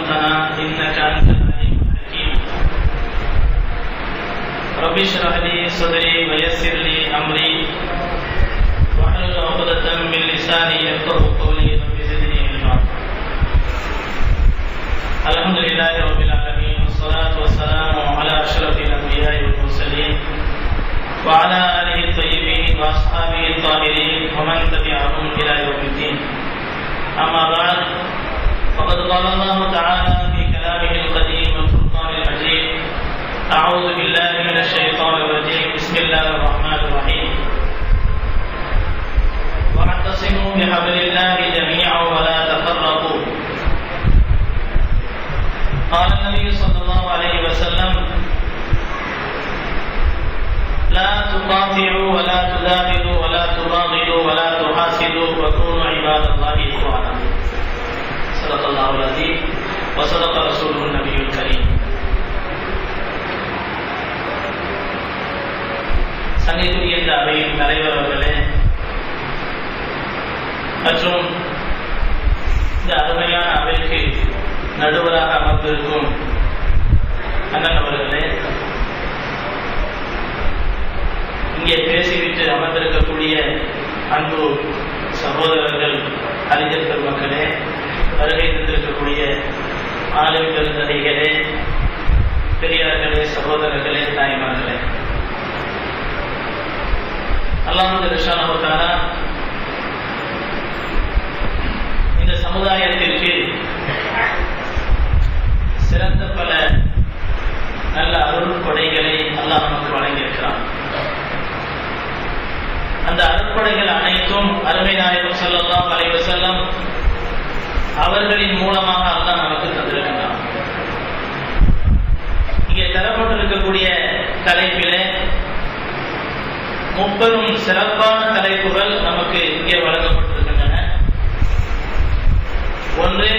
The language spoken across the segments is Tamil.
ربنا إنك أنت العليم الحكيم رب اشرح لي صدري ويسر لي أمري واحلل عقدة من لساني يفقه قولي رب زدني علما الحمد لله رب العالمين والصلاة والسلام على أشرف الأنبياء والمرسلين وعلى آله الطيبين وأصحابه الطاهرين ومن تبعهم إلى يوم الدين أما بعد فقد قال الله تعالى في كلامه القديم والفرقان المجيد أعوذ بالله من الشيطان الرجيم بسم الله الرحمن الرحيم واعتصموا بحبل الله جميعا ولا تفرقوا قال النبي صلى الله عليه وسلم لا تقاطعوا ولا تدابروا ولا تباغضوا ولا تحاسدوا وكونوا عباد الله إخوانا صدق الله العظيم وصدق رسوله النبي الكريم சங்கைக்குரிய இந்த அவையின் தலைவர் அவர்களே மற்றும் இந்த அருமையான அவைக்கு நடுவராக அமர்ந்திருக்கும் அண்ணன் அவர்களே இங்கே பேசிவிட்டு அமர்ந்திருக்கக்கூடிய அன்பு சகோதரர்கள் அறிஞர் பெருமக்களே வருகை தந்திருக்கக்கூடிய ஆளும் பெருந்தகைகளே பெரியார்களே சகோதரர்களே தாய்மார்களே அல்லாஹு ரிஷானா இந்த சமுதாயத்திற்கு சிறந்த பல நல்ல அருள் கொடைகளை அல்லாஹ் நமக்கு வழங்கியிருக்கிறான் அந்த அருட்கொடைகள் அனைத்தும் அருமை நாயகம் செல்லலாம் அலைவ செல்லம் அவர்களின் மூலமாக அல்லாஹ் நமக்கு தந்திருக்கிறான் இங்கே தரப்பட்டிருக்கக்கூடிய தலைப்பிலே முப்பெரும் சிறப்பான தலைப்புகள் நமக்கு இங்கே வழங்கப்பட்டிருக்கின்றன ஒன்று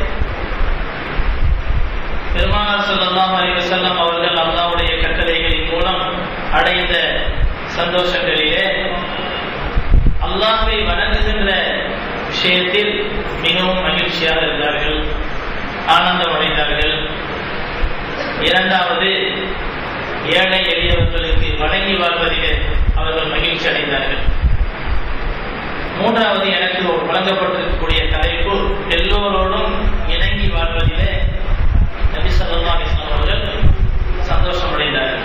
பெருமானார் செல்லலாம் அலைவ செல்லம் அவர்கள் அல்லாவுடைய கட்டளைகளின் மூலம் அடைந்த சந்தோஷங்களிலே அல்லாஹை வணங்குகின்ற விஷயத்தில் மிகவும் மகிழ்ச்சியாக இருந்தார்கள் ஆனந்தம் அடைந்தார்கள் இரண்டாவது ஏழை எளியவர்களுக்கு வணங்கி வாழ்வதிலே அவர்கள் மகிழ்ச்சி அடைந்தார்கள் மூன்றாவது எனக்கு வழங்கப்பட்டிருக்கக்கூடிய தலைப்பு எல்லோரோடும் இணங்கி வாழ்வதிலே நபி சல்லா அலிஸ்லாம் அவர்கள் சந்தோஷம் அடைந்தார்கள்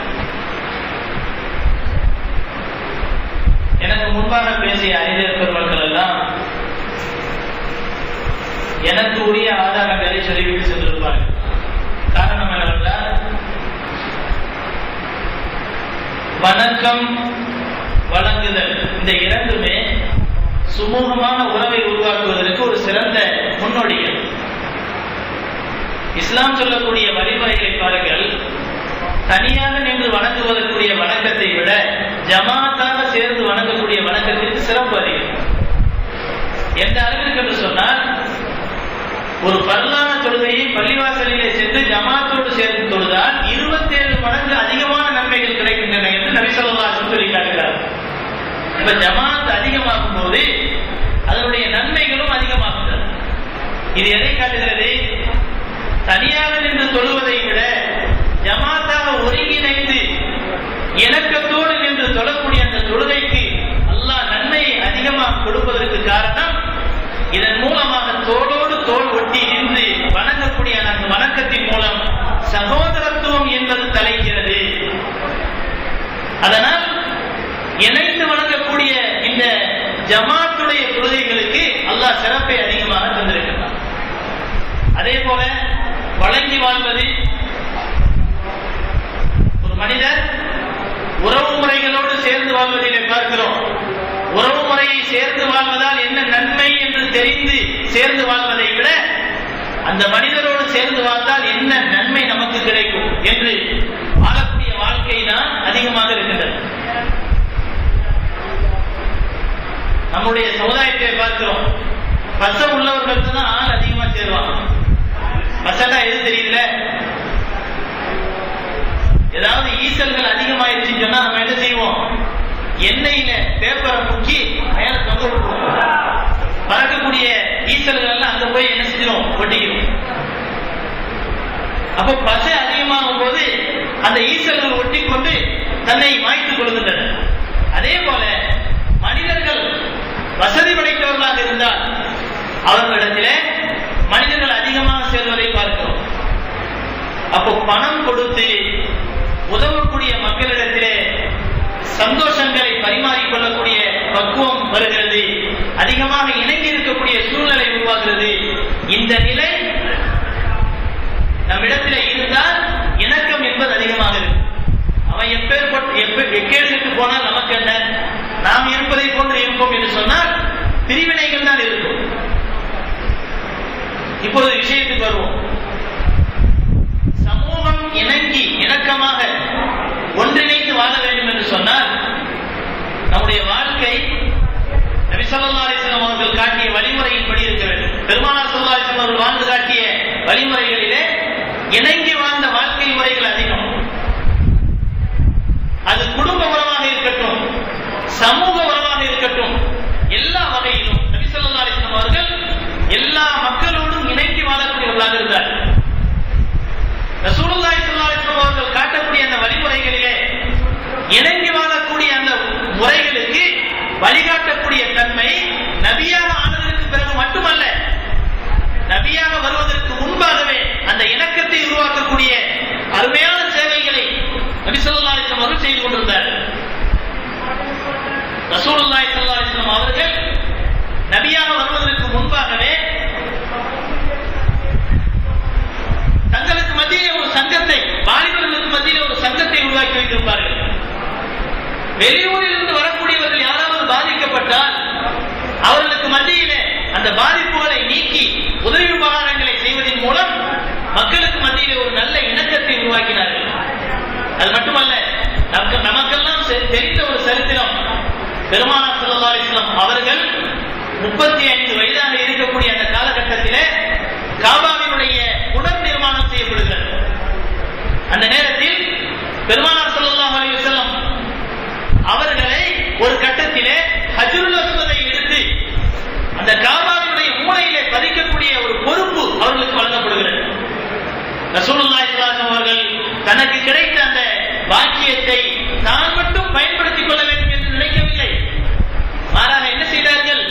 எனக்கு முன்பாக பேசிய அறிஞர் பெருமக்கள் எல்லாம் எனக்கு உரிய ஆதாரங்களை சொல்லிவிட்டு சென்றிருப்பார்கள் காரணம் என்னவென்றால் வணக்கம் வழங்குதல் இந்த இரண்டுமே சுமூகமான உறவை உருவாக்குவதற்கு ஒரு சிறந்த முன்னோடிகள் இஸ்லாம் சொல்லக்கூடிய வழிமுறைகளை பாருங்கள் தனியாக நின்று வணங்குவதற்குரிய வணக்கத்தை விட ஜமாத்தாக சேர்ந்து வணங்கக்கூடிய வணக்கத்திற்கு சிறப்பு அதிகம் எந்த அளவிற்கு என்று சொன்னால் ஒரு பல்லான தொழுகையை பள்ளிவாசலிலே சென்று ஜமாத்தோடு சேர்ந்து தொழுதால் இருபத்தேழு மடங்கு அதிகமான நன்மைகள் கிடைக்கின்றன என்று நபிசல்லா சொல்லி காட்டுகிறார் இப்ப ஜமாத் அதிகமாகும் போது அதனுடைய நன்மைகளும் அதிகமாகின்றன இது எதை காட்டுகிறது தனியாக நின்று தொழுவதை விட ஜமாத்தாக ஒருங்கிணைந்து இணக்கத்தோடு நின்று தொழக்கூடிய அந்த தொழுகைக்கு அல்லாஹ் நன்மையை அதிகமாக கொடுப்பதற்கு காரணம் இதன் மூலமாக தோளோடு தோல் ஒட்டி நின்று வணங்கக்கூடிய அந்த வணக்கத்தின் மூலம் சகோதரத்துவம் என்பது தலைக்கிறது அதனால் இணைந்து வணங்கக்கூடிய இந்த ஜமாத்துடைய தொழுகைகளுக்கு அல்லாஹ் சிறப்பை அதிகமாக தந்திருக்கிறார் அதே போல வழங்கி வாழ்வது ஒரு மனிதர் உறவு முறைகளோடு சேர்ந்து வாழ்வதிலே பார்க்கிறோம் உறவு முறையை சேர்ந்து வாழ்வதால் என்ன நன்மை என்று தெரிந்து சேர்ந்து வாழ்வதை விட அந்த மனிதரோடு சேர்ந்து வாழ்ந்தால் என்ன நன்மை நமக்கு கிடைக்கும் என்று வாழக்கூடிய வாழ்க்கை தான் அதிகமாக இருக்கின்றது நம்முடைய சமுதாயத்தை பார்க்கிறோம் பசம் உள்ளவர்களுக்கு தான் ஆள் அதிகமா சேருவாங்க பசண்டா எது தெரியல ஏதாவது ஈசல்கள் அதிகமாயிருச்சுன்னு சொன்னா நம்ம என்ன செய்வோம் எண்ணெயில பேப்பரை முக்கி மேல தொங்க விட்டுருவோம் பறக்கக்கூடிய ஈசல்கள் எல்லாம் அங்க போய் என்ன செஞ்சிடும் ஒட்டிக்கிறோம் அப்போ பசை அதிகமாகும் போது அந்த ஈசல்கள் ஒட்டி கொண்டு தன்னை மாய்த்துக் கொள்கின்றன அதே போல மனிதர்கள் வசதி படைத்தவர்களாக இருந்தால் அவர்களிடத்திலே மனிதர்கள் அதிகமாக சேர்வதை பார்க்கிறோம் அப்போ பணம் கொடுத்து உதவக்கூடிய மக்களிடத்திலே சந்தோஷங்களை பரிமாறிக் கொள்ளக்கூடிய பக்குவம் வருகிறது அதிகமாக இணங்கி இருக்கக்கூடிய சூழ்நிலை உருவாகிறது இந்த நிலை நம்மிடத்தில் இருந்தால் இணக்கம் என்பது அதிகமாக இருக்கும் அவன் எப்பேற்பட்டு எப்ப எக்கேடுக்கு போனால் நமக்கு என்ன நாம் இருப்பதை போன்று இருப்போம் என்று சொன்னால் பிரிவினைகள் தான் இருக்கும் இப்பொழுது விஷயத்துக்கு வருவோம் சமூகம் இணங்கி இணக்கமாக ஒன்றிணைந்து வாழ வேண்டும் என்று சொன்னால் நம்முடைய வாழ்க்கை நபி ஸல்லல்லாஹு அலைஹி வஸல்லம் அவர்கள் காட்டிய வழிமுறையின்படி இருக்க வேண்டும் பெருமானார் ஸல்லல்லாஹு அலைஹி வஸல்லம் அவர்கள் வாழ்ந்து காட்டிய வழிமுறைகளிலே இணங்கி வாழ்ந்த வாழ்க்கை முறைகள் அதிகம் அது குடும்ப உறவாக இருக்கட்டும் சமூக உறவாக இருக்கட்டும் எல்லா வகையிலும் நபி ஸல்லல்லாஹு அலைஹி வஸல்லம் அவர்கள் எல்லா மக்களோடும் இணைந்து வாழக்கூடியவர்களாக இருந்தார் ரசூலுல்லாஹி ஸல்லல்லாஹு அலைஹி வஸல்லம் அவர்கள் காட்டக்கூடிய அந்த வழிமுறைகளிலே இணங்கி வாழக்கூடிய அந்த முறைகளுக்கு வழிகாட்டக்கூடிய தன்மை நபியாக ஆனதற்கு பிறகு மட்டுமல்ல நபியாக வருவதற்கு முன்பாகவே அந்த இணக்கத்தை உருவாக்கக்கூடிய அருமையான சேவைகளை நபி ஸல்லல்லாஹு அலைஹி வஸல்லம் அவர்கள் செய்து கொண்டிருந்தார் ரசூலுல்லாஹி ஸல்லல்லாஹு அலைஹி வஸல்லம் அவர்கள் நபியாக வருவதற்கு முன்பாகவே தங்களுக்கு மத்தியிலே ஒரு சங்கத்தை வாலிபர்களுக்கு மத்தியிலே ஒரு சங்கத்தை உருவாக்கி வைத்திருப்பார்கள் வெளியூரில் இருந்து வரக்கூடியவர்கள் யாராவது பாதிக்கப்பட்டால் அவர்களுக்கு மத்தியிலே அந்த பாதிப்புகளை நீக்கி உதவி உபகாரங்களை செய்வதன் மூலம் மக்களுக்கு மத்தியிலே ஒரு நல்ல இணக்கத்தை உருவாக்கினார்கள் அது மட்டுமல்ல நமக்கு நமக்கெல்லாம் செ- தெரிந்த ஒரு சரித்திரம் பெருமானார் ஸல்லல்லாஹு அலைஹி வஸல்லம் அவர்கள் முப்பத்தி ஐந்து வயதாக இருக்கக்கூடிய அந்த காலகட்டத்திலே காபாவினுடைய புனர் நிர்மாணம் செய்யப்படுகிறது அந்த நேரத்தில் பெருமானார் ஸல்லல்லாஹு அலைஹி வஸல்லம் அவர்களை ஒரு கட்டத்திலே ஹஜ்ருல் அஸ்வதை எடுத்து அந்த காபாவினுடைய மூலையிலே பதிக்கக்கூடிய ஒரு பொறுப்பு அவர்களுக்கு வழங்கப்படுகிறது ரசூலுல்லாஹி ஸல்லல்லாஹு அலைஹி வஸல்லம் அவர்கள் தனக்கு கிடைத்த அந்த வாக்கியத்தை தான் மட்டும் பயன்படுத்திக் கொள்ள வேண்டும் என்று நினைக்கவில்லை மாறாக என்ன செய்தார்கள்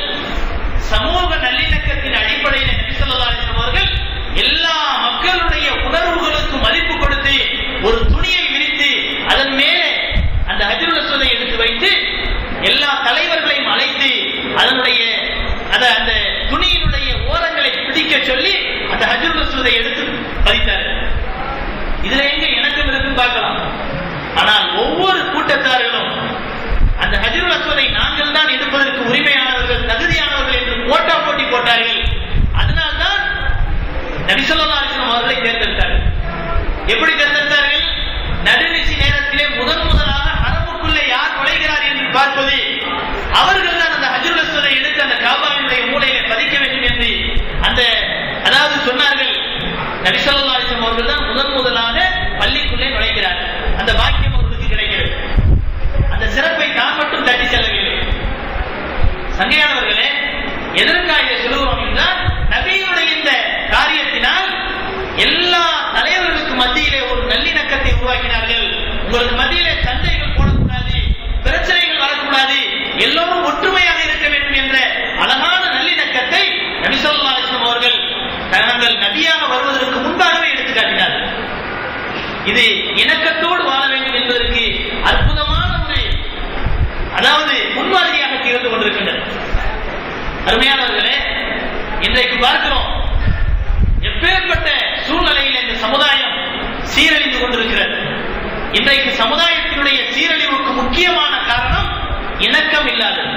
சமூக நல்லிணக்கத்தின் அடிப்படையில் நபி ஸல்லல்லாஹு அலைஹி வஸல்லம் அவர்கள் எல்லா மக்களுடைய உணர்வுகளுக்கு மதிப்பு கொடுத்து ஒரு துணியை விரித்து அதன் மேலே அந்த ஹஜ்ருல் அஸ்வதை எடுத்து வைத்து எல்லா தலைவர்களையும் அழைத்து அதனுடைய அத அந்த துணியினுடைய ஓரங்களை பிடிக்க சொல்லி அந்த ஹஜ்ருல் அஸ்வதை எடுத்து பதித்தார்கள் இதுல எங்க இணக்கம் இருக்குன்னு பார்க்கலாம் ஆனால் ஒவ்வொரு கூட்டத்தார்களும் அந்த ஹஜ்ருல் அஸ்வதை நாங்கள் தான் எடுப்பதற்கு உரிமையானவர்கள் தகுதியானவர்கள் என்று போட்டா போட்டி போட்டார்கள் அதனால்தான் நபி ஸல்லல்லாஹு அலைஹி வஸல்லம் அவர்களை தேர்ந்தெடுத்தார்கள் எப்படி தேர்ந்தெடுத்தார்கள் நடுநிசி நேரத்திலே முதன் முதலாக அரபுக்குள்ளே யார் நுழைகிறார் என்று பார்ப்பது அவர்கள் தான் அந்த ஹஜ்ருல் அஸ்வதை எடுத்து அந்த காபாவினுடைய மூலையிலே பதிக்க வேண்டும் என்று அந்த அதாவது சொன்னார்கள் நபி ஸல்லல்லாஹு அலைஹி வஸல்லம் அவர்கள் தான் முதன் முதலாக பள்ளிக்குள்ளே நுழைகிறார்கள் அந்த பாக்கியம் அவர்களுக்கு கிடைக்கிறது அந்த சிறப்பை தான் மட்டும் தட்டி செல்லவில்லை சங்கையானவர்களே எதற்காக இதை சொல்லுகிறோம் என்றால் நபியினுடைய இந்த காரியத்தினால் எல்லா தலைவர்களுக்கு மத்தியிலே ஒரு நல்லிணக்கத்தை உருவாக்கினார்கள் உங்களுக்கு மத்தியிலே சண்டைகள் போடக்கூடாது பிரச்சனைகள் வரக்கூடாது எல்லோரும் ஒற்றுமையாக இருக்க வேண்டும் என்ற அழகான நல்லிணக்கத்தை நபி ஸல்லல்லாஹு அலைஹி வஸல்லம் அவர்கள் தாங்கள் நபியாக வருவதற்கு முன்பாகவே எடுத்து காட்டினார்கள் இது இணக்கத்தோடு வாழ வேண்டும் என்பதற்கு அற்புதமான ஒரு அதாவது முன்மாதிரியாக திகழ்ந்து கொண்டிருக்கின்றது அருமையானவர்களே இன்றைக்கு பார்க்கிறோம் எப்பேற்பட்ட சூழ்நிலையில் இந்த சமுதாயம் சீரழிந்து கொண்டிருக்கிறது இன்றைக்கு சமுதாயத்தினுடைய சீரழிவுக்கு முக்கியமான காரணம் இணக்கம் இல்லாதது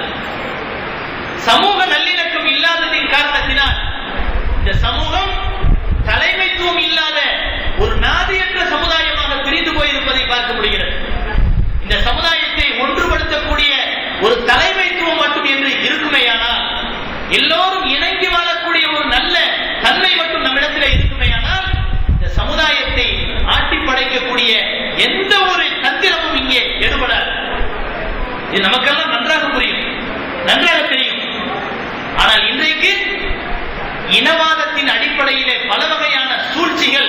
சமூக நல்லிணக்கம் இல்லாததின் காரணத்தினால் இந்த சமூகம் தலைமைத்துவம் இல்லாத ஒரு நாதியற்ற சமுதாயமாக பிரிந்து போயிருப்பதை பார்க்க முடிகிறது இந்த சமுதாயத்தை ஒன்றுபடுத்தக்கூடிய ஒரு தலைமைத்துவம் மட்டும் என்று இருக்குமேயானால் எல்லோரும் இணங்கி வாழக்கூடிய ஒரு நல்ல தன்மை மட்டும் நம்மிடத்தில் இருக்குமேயானால் இந்த சமுதாயத்தை ஆட்டி படைக்கக்கூடிய எந்த ஒரு தந்திரமும் இங்கே எடுபடாது இது நமக்கெல்லாம் நன்றாக புரியும் நன்றாக தெரியும் ஆனால் இன்றைக்கு இனவாதத்தின் அடிப்படையிலே பல வகையான சூழ்ச்சிகள்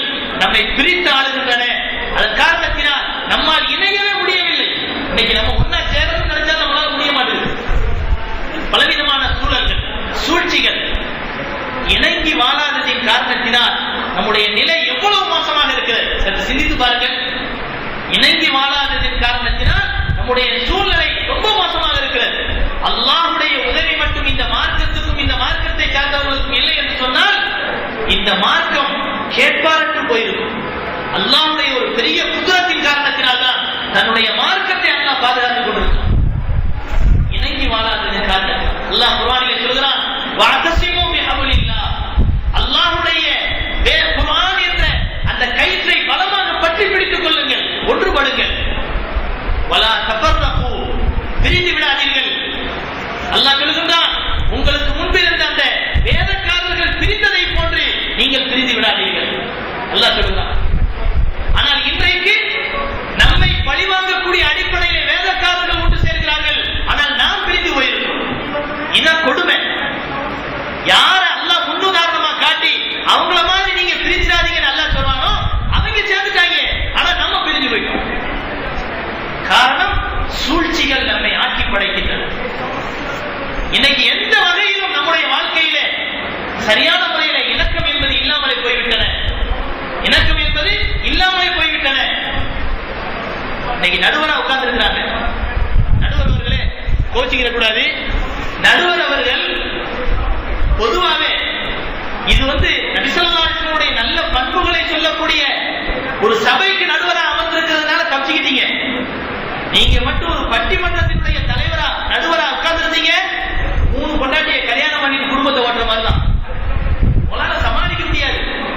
நம்மை பிரித்து ஆளுகின்றன அதன் காரணத்தினால் நம்மால் இணையவே முடியவில்லை இன்னைக்கு நம்ம ஒன்னா சேரணும்னு நினைச்சா நம்மளால முடிய மாட்டேங்குது பலவிதமான சூழல்கள் சூழ்ச்சிகள் இணங்கி வாழாததின் காரணத்தினால் நம்முடைய நிலை எவ்வளவு மோசமாக இருக்கிறது சற்று சிந்தித்து பாருங்கள் இணங்கி வாழாததின் காரணத்தினால் நம்முடைய சூழ்நிலை ரொம்ப மோசமாக இருக்கிறது அல்லாஹ்வுடைய உதவி மட்டும் இந்த மார்க்கத்துக்கும் இந்த மார்க்கத்தை சார்ந்தவர்களுக்கும் இல்லை என்று சொன்னால் இந்த மார்க்கம் கேட்பாரற்று போயிருக்கும் அல்லாஹ்வுடைய ஒரு பெரிய குதிரத்தின் காரணத்தினால் தான் தன்னுடைய மார்க்கத்தை அல்லாஹ் பாதுகாத்துக் கொண்டிருக்கிறான் இணங்கி வாழாததின் காரணம் அல்லாஹ் குர்ஆனிலே சொல்கிறான் வஅதஸிமு பிஹப்லில்லாஹ் அல்லாஹ்வுடைய வே குர்ஆன் என்ற அந்த கயிற்றை பலமாக பற்றி பிடித்துக் கொள்ளுங்கள் ஒன்றுபடுங்கள் வலா தஃபர்ரகு பிரிந்து விடாதீர்கள் அல்லாஹ் சொல்லுகின்றான் உங்களுக்கு முன்பில் இருந்த அந்த வேதக்காரர்கள் பிரிந்ததை போன்று நீங்கள் பிரிந்து விடாதீர்கள் அல்லாஹ் சொல்லுகிறான் ஆனால் இன்றைக்கு நம்மை பழிவாங்கக்கூடிய அடிப்படையில் வேதக்காரர்கள் ஒன்று சேர்க்கிறார்கள் ஆனால் நாம் பிரிந்து போயிருக்கிறோம் இதான் கொடுமை யார அல்லாஹ் முன்னுதாரணமா காட்டி அவங்கள மாதிரி நீங்க பிரிஞ்சிடாதீங்கன்னு அல்லாஹ் சொல்றானோ அவங்க சேர்ந்துட்டாங்க ஆனா நம்ம பிரிஞ்சு போயிட்டோம் காரணம் சூழ்ச்சிகள் நம்மை ஆக்கி படைக்கின்றன இன்னைக்கு எந்த வகையிலும் நம்முடைய வாழ்க்கையில சரியான முறையில இணக்கம் என்பது இல்லாமலே போய்விட்டன இணக்கம் என்பது இல்லாமலே போய்விட்டன இன்னைக்கு நடுவரா உட்கார்ந்து இருக்கிறாங்க நடுவர் அவர்களே கோச்சிக்கிற கூடாது நடுவர் அவர்கள் பொதுவாகவே இது வந்து நபிசல்லாஹினுடைய நல்ல பண்புகளை சொல்லக்கூடிய ஒரு சபைக்கு நடுவரா அமர்ந்திருக்கிறதுனால தப்பிச்சுக்கிட்டீங்க நீங்க மட்டும் ஒரு பட்டிமன்றத்தினுடைய தலைவரா நடுவரா உட்கார்ந்துருந்தீங்க மூணு பொண்டாட்டிய கல்யாணம் பண்ணிட்டு குடும்பத்தை ஓட்டுற மாதிரி தான் உங்களால சமாளிக்க முடியாது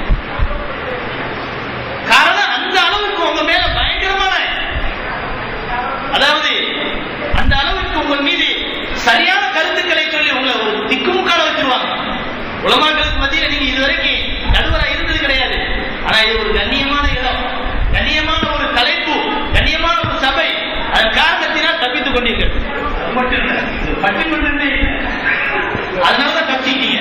காரணம் அந்த அளவுக்கு உங்க மேல பயங்கரமான அதாவது அந்த அளவுக்கு உங்க மீது சரியான கருத்துக்களை சொல்லி உங்களை ஒரு திக்குமுக்கால வச்சிருவாங்க உலமாக்களுக்கு மத்தியில நீங்க இதுவரைக்கும் நடுவரா இருந்தது கிடையாது ஆனா இது ஒரு கண்ணியமான இடம் கண்ணியமான ஒரு தலைப்பு கண்ணியமான ஒரு சபை அதன் காரணத்தினால் தப்பித்துக் கொண்டீர்கள் அது மட்டும் இல்ல இது பட்டிமன்றமே இல்லை. அதனாலதான் தப்பிச்சிட்டீங்க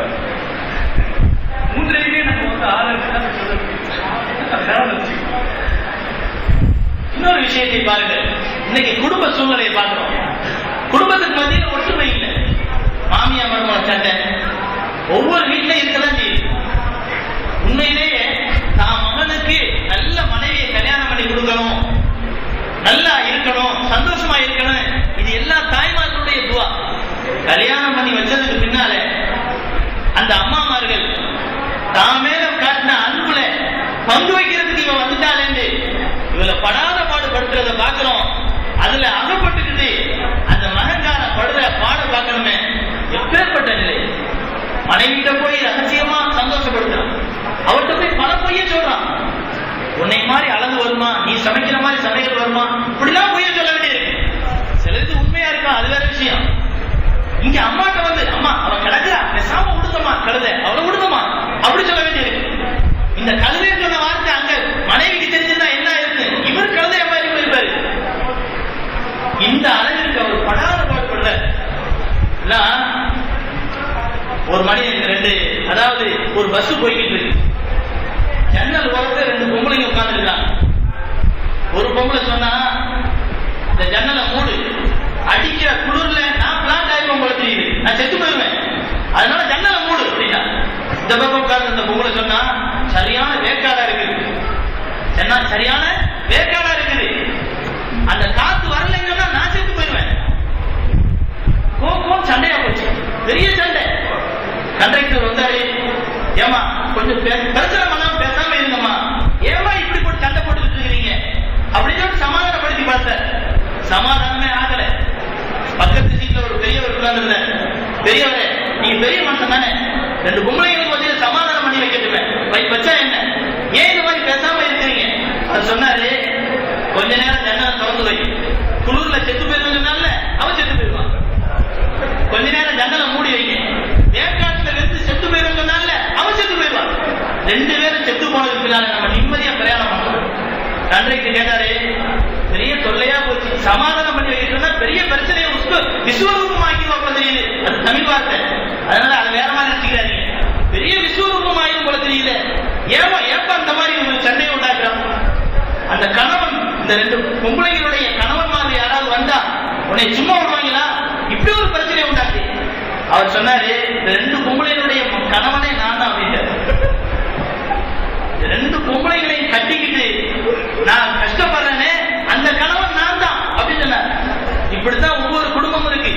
மூன்றையுமே நம்ம வந்து ஆராய்ச்சி தான் சொல்லணும் இன்னொரு விஷயத்தை பாருங்க இன்னைக்கு குடும்ப சூழ்நிலையை பார்க்கிறோம் குடும்பத்துக்கு மத்தியில் ஒற்றுமை இல்லை மாமியா மருமக சண்டை ஒவ்வொரு வீட்டிலும் இருக்கதான் செய்யுது உண்மையிலேயே தான் மகனுக்கு நல்ல மனைவியை கல்யாணம் பண்ணி கொடுக்கணும் நல்லா இருக்கணும் சந்தோஷமா இருக்கணும் இது எல்லா தாய்மார்களுடைய துவா கல்யாணம் பண்ணி வச்சதுக்கு பின்னால அந்த அம்மாமார்கள் தான் மேல காட்டின அன்புல பங்கு வைக்கிறதுக்கு இவன் வந்துட்டாளேன்னு இவளை படாத பாடுபடுத்துறத பாக்குறோம் அதுல அகப்பட்டுக்கிட்டு அந்த மகன்கார படுற பாட பார்க்கணுமே எப்பேற்பட்ட நிலை மனைவிட்ட போய் ரகசியமா சந்தோஷப்படுத்துறான் அவர்கிட்ட போய் பல பொய்ய சொல்றான் உன்னை மாதிரி அழகு வருமா நீ சமைக்கிற மாதிரி சமையல் வருமா இப்படிலாம் பொய்ய சொல்ல வேண்டியிருக்கு சிலருக்கு உண்மையா இருக்கும் அது வேற விஷயம் இங்க அம்மாட்ட வந்து அம்மா அவ கிடக்குறா பேசாம விடுங்கம்மா கழுத அவளை விடுங்கம்மா அப்படி சொல்ல வேண்டியிருக்கு இந்த கழுதை சொன்ன வார்த்தை அங்க மனைவிக்கு தெரிஞ்சிருந்தா என்ன இருக்கு இவர் கழுதைய மாதிரி போயிருப்பாரு இந்த அளவிற்கு அவர் படாத பாடுபடுற ஒரு மனிதன் ரெண்டு அதாவது ஒரு பஸ் போய்கிட்டு இருக்கு ஜன்னல் ஓரத்துல ரெண்டு பொம்பளைங்க உட்கார்ந்துருக்காங்க ஒரு பொம்பளை சொன்னா இந்த ஜன்னலை மூடு அடிக்கிற குளிர்ல நான் பிளாட் ஆயிருவோம் போல தெரியுது நான் செத்து போயிருவேன் அதனால ஜன்னலை மூடு அப்படின்னா இந்த பக்கம் உட்கார்ந்து இந்த பொம்பளை சொன்னா சரியான வேக்காடா இருக்குது சொன்னா சரியான வேக்காடா இருக்குது அந்த காத்து வரலைன்னு சொன்னா நான் செத்து போயிருவேன் கோபம் சண்டையா போச்சு பெரிய சண்டை கண்டக்டர் வந்தாரு ஏமா கொஞ்சம் பே- பிரச்சனை பண்ணாம பேசாம இருங்கம்மா ஏமா இப்படி போட்டு சண்டை போட்டுக்கிட்டு இருக்கிறீங்க அப்படின்னு சொல்லி சமாதானப்படுத்தி பார்த்தார் சமாதானமே ஆகல பக்கத்து சீட்ல ஒரு பெரியவர் உட்கார்ந்து பெரியவரே நீங்க பெரிய மனுஷன் தானே ரெண்டு பொம்பளைங்களுக்கு மத்தியில சமாதானம் பண்ணி வைக்கட்டுமே வை வச்சா என்ன ஏன் இந்த மாதிரி பேசாம இருக்கிறீங்க அவர் சொன்னாரு கொஞ்ச நேரம் ஜன்னலை திறந்து வை குளிர்ல செத்து போயிருந்ததுனால அவன் செத்து போயிருவான் கொஞ்ச நேரம் ஜன்னலை மூடி வைங்க வேக்காட்டுல வெறுத்து செத்து போயிருந்ததுனால அவன் செத்து போயிருவான் ரெண்டு பேரும் செத்து போனதுக்கு பின்னால நம்ம நிம்மதியா பிரயாணம் பண்றோம் கண்ட்ரைக்கு கேட்டாரு பெரிய தொல்லையா போச்சு சமாதானம் பண்ணி வைக்கிறதுனா பெரிய பிரச்சனையை உஸ்ப- விஸ்வரூபமாக்கிடுவோம் போல தெரியுது அது தமிழ் வார்த்தை அதனால அதை வேற மாதிரி நினைச்சுக்கிறாதீங்க பெரிய விஸ்வரூபம் ஆயிரும் போல தெரியுது ஏமா ஏப்பா அந்த மாதிரி உங்களுக்கு அந்த கணவன் இந்த ரெண்டு பொம்பளைங்களுடைய கணவன்மார் யாராவது வந்தா உன்னை சும்மா விடுவாங்களா இப்படி ஒரு பிரச்சனை உண்டாச்சு அவர் சொன்னாரு இந்த ரெண்டு பொம்பளைகளுடைய கணவனே நான் தான் அப்படின்ட்டாரு இந்த ரெண்டு பொம்பளைகளையும் கட்டிக்கிட்டு நான் கஷ்டப்படுறேனே அந்த கணவன் நான் தான் அப்படின்னு சொன்னார் இப்படித்தான் ஒவ்வொரு குடும்பமும் இருக்கு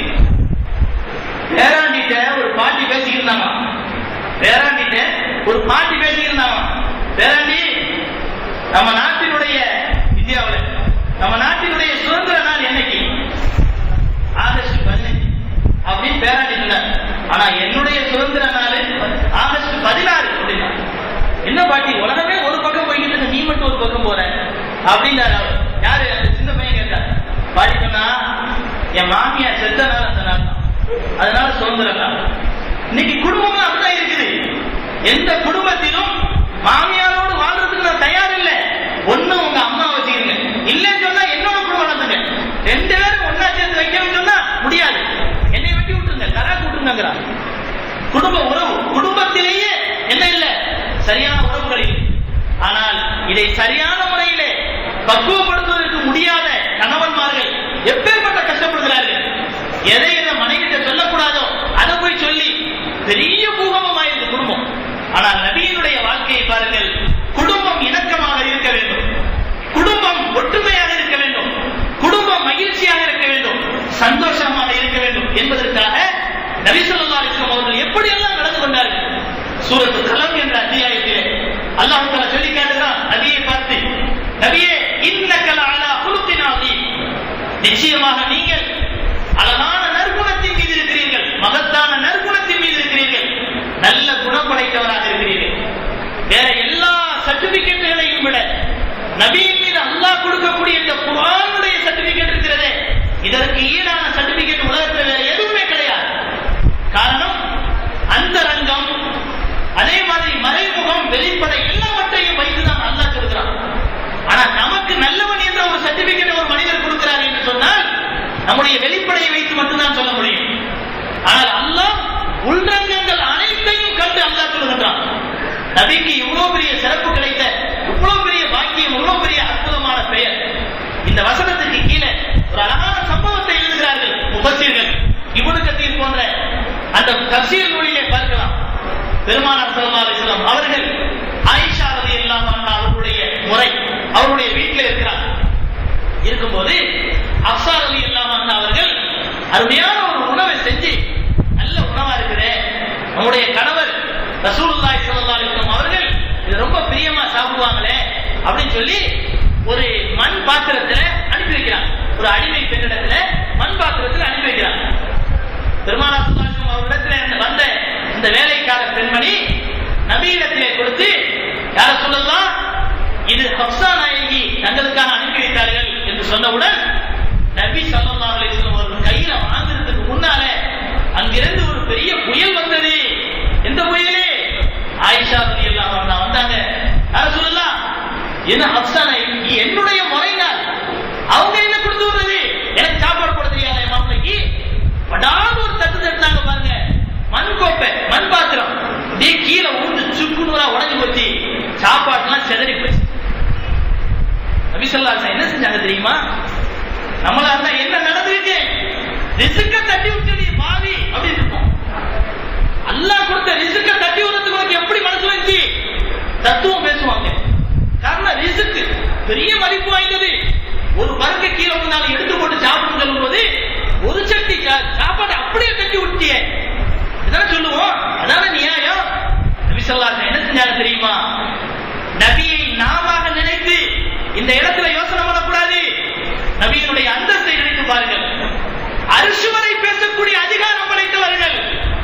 பேராண்டிட்ட ஒரு பாட்டி பேசிக்கிருந்தாங்க பேராண்டிட்ட ஒரு பாட்டி பேசிக்கிருந்தாங்க பேராண்டி நம்ம நாட்டினுடைய இந்தியாவில் நம்ம நாட்டினுடைய சுதந்திர நாள் என்னைக்கு ஆகஸ்ட் பதினஞ்சு அப்படின்னு பேராண்டி சொன்னார் ஆனா என்னுடைய சுதந்திர நாள் ஆகஸ்ட் பதினாறு அப்படின்னா என்ன பாட்டி உலகமே ஒரு பக்கம் போய்கிட்டு இருக்கு, நீ மட்டும் ஒரு பக்கம் போற அப்படின்னாரு அவர் யாரு அந்த சின்ன பையன் கேட்டார் பாட்டி சொன்னா என் மாமியார் செத்த நாள் அந்த நாள் தான். அதனால சுதந்திர நாள் இன்னைக்கு குடும்பம் அப்படிதான் இருக்குது எந்த குடும்பத்திலும் மாமியாரோடு வாழ்றதுக்கு நான் தயார் இல்லை ஒண்ணு உங்க அம்மா வச்சுக்கிறீங்க இல்லைன்னு சொன்னா என்னோட குடும்பம் நடத்துங்க ரெண்டு பேரும் ஒன்னா சேர்த்து வைக்கணும்னு சொன்னா முடியாது என்னை வெட்டி விட்டுருங்க தரா விட்டுருங்கிறான் குடும்ப உறவு குடும்பத்திலேயே என்ன இல்ல சரியான உறவுகள் இல்லை ஆனால் இதை சரியான முறையிலே பக்குவப்படுத்துவதற்கு முடியாத கணவன்மார்கள் எப்பேற்பட்ட கஷ்டப்படுகிறார்கள் எதை எதை மனைவிட்ட சொல்லக்கூடாதோ அதை போய் சொல்லி பெரிய பூகம்பமாயிருக்கு குடும்பம் ஆனால் நபியினுடைய வாழ்க்கையை பாருங்கள் குடும்பம் இணக்கமாக இருக்க வேண்டும் குடும்பம் ஒற்றுமையாக இருக்க வேண்டும் குடும்பம் மகிழ்ச்சியாக இருக்க வேண்டும் சந்தோஷமாக இருக்க வேண்டும் என்பதற்காக நபி ஸல்லல்லாஹு அலைஹி வஸல்லம் அவர்கள் எப்படியெல்லாம் நடந்து கொண்டார்கள் சூரத்து கலம் என்ற அத்தியாயத்திலே அல்லாஹ் தஆலா சொல்லி காட்டுகிறான் நபியை பார்த்து நபியே இன்னக லஅலா குலுக்கின் அதீம் நிச்சயமாக நீங்கள் அழகான நற்குணத்தின் மீது இருக்கிறீர்கள் மகத்தான நற்குணத்தின் மீது இருக்கிறீர்கள் நல்ல குணம் படைத்தவராக இருக்கிறீர்கள் வேற எல்லா சர்டிபிகேட்டுகளையும் விட நபியின் மீது அல்லாஹ் கொடுக்கக்கூடிய இந்த குர்ஆனுடைய சர்டிபிகேட் இருக்கிறதே இதற்கு ஈடான சர்டிபிகேட் உலகத்தில் வேற எதுவுமே கிடையாது காரணம் அந்த ரங்கம் அதே மாதிரி மறைமுகம் வெளிப்படை எல்லாவற்றையும் வைத்துதான் அல்லாஹ் கொடுக்கிறான் ஆனா நமக்கு நல்லவன் என்ற ஒரு சர்டிபிகேட் ஒரு மனிதர் கொடுக்கிறார் என்று சொன்னால் நம்முடைய வெளிப்படையை வைத்து மட்டும்தான் சொல்ல முடியும் ஆனால் அல்லாஹ் உள்ரங்கங்கள் அனைத்தையும் கண்டு அல்லாஹ் சொல்லுகின்றான் நபிக்கு இவ்வளவு பெரிய சிறப்பு கிடைத்த இவ்வளவு பெரிய பாக்கியம் இவ்வளவு பெரிய அற்புதமான பெயர் இந்த வசனத்துக்கு கீழே ஒரு அழகான சம்பவத்தை எழுதுகிறார்கள் முபசீர்கள் இப்னு கத்தீர் போன்ற அந்த தப்சீர் நூலிலே பார்க்கலாம் பெருமானார் ஸல்லல்லாஹு அலைஹி வஸல்லம் அவர்கள் ஆயிஷா ரலியல்லாஹு அன்ஹா அவர்களுடைய முறை அவருடைய வீட்டில் இருக்கிறார் இருக்கும்போது அப்சா ரலியல்லாஹு அன்ஹா அவர்கள் அருமையான ஒரு உணவை செஞ்சு நல்ல உணவா இருக்குதே நம்முடைய கணவர் ரசூலுல்லாஹி ஸல்லல்லாஹு அலைஹி வஸல்லம் அவர்கள் இது ரொம்ப பிரியமா சாப்பிடுவாங்களே அப்படின்னு சொல்லி ஒரு மண் பாத்திரத்துல அனுப்பி வைக்கிறாங்க ஒரு அடிமை பெண்ணிடத்துல மண் பாத்திரத்துல அனுப்பி வைக்கிறாங்க பெருமானார் ஸல்லல்லாஹு அலைஹி வஸல்லம் அவரிடத்துல இருந்து வந்த இந்த வேலைக்கார பெண்மணி நபியிடத்திலே கொடுத்து யார சொல்லலாம் இது ஹப்சா நாயகி தங்களுக்காக அனுப்பி வைத்தார்கள் என்று சொன்னவுடன் நபி ஸல்லல்லாஹு அலைஹி வஸல்லம் அவர்கள் கையில வாங்குறதுக்கு முன்னாலே அங்கிருந்து ஒரு பெரிய புயல் வந்தது எந்த புயலே ஆயிஷா ரலியல்லாஹு அன்ஹா வந்தாங்க யார சொல்லலாம் என்ன ஹப்சா நாயகி என்னுடைய முறைனால் அவங்க என்ன கொடுத்து விடுறது எனக்கு சாப்பாடு போட தெரியாத என் மாப்பிளைக்கு படாத ஒரு தட்டு தட்டுனாங்க பாருங்க மண் கோப்பை மண் பாத்திரம் அப்படியே கீழே ஊந்து சுக்குநூறா உடஞ்சு போச்சு சாப்பாட்டுலாம் செதறி போச்சு நபிசல்லா என்ன செஞ்சாங்க தெரியுமா நம்மளா இருந்தா என்ன நடந்திருக்கு ரிசுக்க தட்டி விட்டு நீ பாவி அப்படின்னு இருப்போம் அல்லாஹ் கொடுத்த ரிசுக்க தட்டி விடுறதுக்கு உனக்கு எப்படி மனசு வந்துச்சு தத்துவம் பேசுவாங்க காரணம் ரிசுக்கு பெரிய மதிப்பு வாய்ந்தது ஒரு பருக்க கீழே முன்னால எடுத்து போட்டு சாப்பிடும் சொல்லும்போது ஒரு சட்டி சா- சாப்பாடு அப்படியே தட்டி விட்டியே இதான் சொல்லுவோம் அதான நியாயம் நபி ஸல்லல்லாஹு அலைஹி வஸல்லம் என்ன செஞ்சாங்க தெரியுமா நபியை நாமாக நினைத்து இந்த இடத்துல யோசனை பண்ணக்கூடாது நபியினுடைய அந்தஸ்தை நினைத்து பாருங்கள் அரிசி வரை பேசக்கூடிய அதிகாரம் படைத்தவர்கள்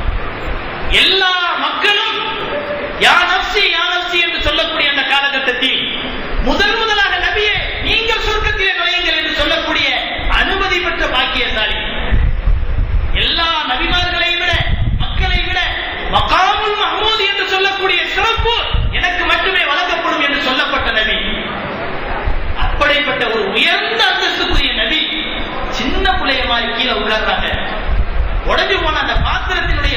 எல்லா மக்களும் யா நப்சி யா நப்சி என்று சொல்லக்கூடிய அந்த காலகட்டத்தில் முதல் முதலாக நபியே நீங்கள் சொர்க்கத்திலே நுழையுங்கள் என்று சொல்லக்கூடிய அனுமதி பெற்ற பாக்கியசாலி எல்லா நபிமார்களை விட மக்களை விட மகாமுல் மஹமூத் என்று சொல்லக்கூடிய சிறப்பு எனக்கு மட்டுமே வழங்கப்படும் என்று சொல்லப்பட்ட நபி அப்படிப்பட்ட ஒரு உயர்ந்த அந்தஸ்துக்குரிய நபி சின்ன பிள்ளைய மாதிரி கீழே உட்கார்றாங்க உடஞ்சு போன அந்த பாத்திரத்தினுடைய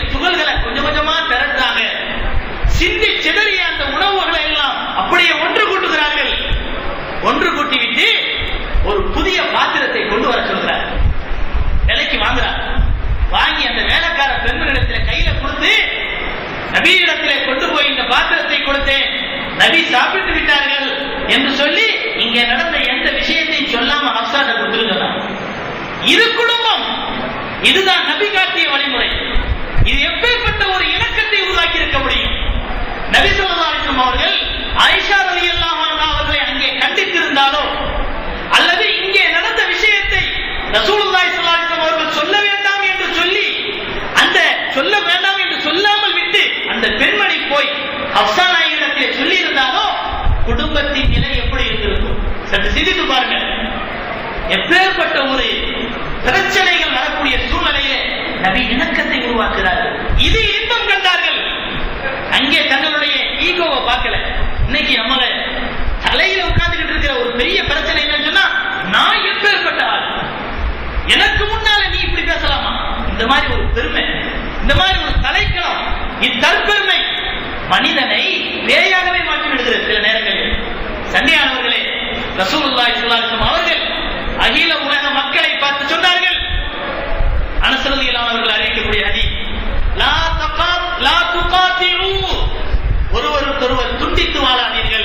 கொடுத்தேன் நபி சாப்பிட்டு விட்டார்கள் என்று சொல்லி இங்கே நடந்த எந்த விஷயத்தையும் சொல்லாம ஹப்சாட்ட கொடுத்துருங்க இது குடும்பம் இதுதான் நபி காட்டிய வழிமுறை இது எப்பேற்பட்ட ஒரு இணக்கத்தை உருவாக்கி இருக்க முடியும் நபி ஸல்லல்லாஹு அலைஹி வஸல்லம் அவர்கள் ஆயிஷா ரலியல்லாஹு அன்ஹா அவர்களை அங்கே கண்டித்திருந்தாலோ அல்லது இங்கே நடந்த விஷயத்தை ரசூலுல்லாஹி ஸல்லல்லாஹு அலைஹி வஸல்லம் அவர்கள் சொல்ல வேண்டாம் என்று சொல்லி அந்த சொல்ல வேண்டாம் என்று சொல்லாமல் விட்டு அந்த பெண்மணி போய் ஹப்சா நாயகத்திலே சொல்லி இருந்தாலோ குடும்பத்தின் நிலை எப்படி இருந்திருக்கும் சற்று சிந்தித்து பாருங்க எப்பேற்பட்ட ஒரு பிரச்சனைகள் வரக்கூடிய சூழ்நிலையிலே நபி இணக்கத்தை உருவாக்குறார்கள் இது இன்பம் கண்டார்கள் அங்கே தங்களுடைய ஈகோவை பார்க்கல இன்னைக்கு நம்மள தலையில உட்கார்ந்துகிட்டு இருக்கிற ஒரு பெரிய பிரச்சனை என்னன்னு சொன்னா நான் எப்பேற்பட்ட ஆள் எனக்கு முன்னால நீ இப்படி பேசலாமா இந்த மாதிரி ஒரு பெருமை இந்த மாதிரி ஒரு தலைக்களம் இத்தற்பெருமை மனிதனை பேயாகவே மாற்றி விடுகிறது சில நேரங்களில் சண்டையானவர்களே ரசூலுல்லாஹி ஸல்லல்லாஹு அலைஹி வஸல்லம் அவர்கள் அகில உலக மக்களை பார்த்து சொன்னார்கள் அனசரதியிலான அவர்கள் அறிவிக்கக்கூடிய ஹதி லா தகாத் லா துகாத்திரு ஒருவருக்கொருவர் துண்டித்து வாழாதீர்கள்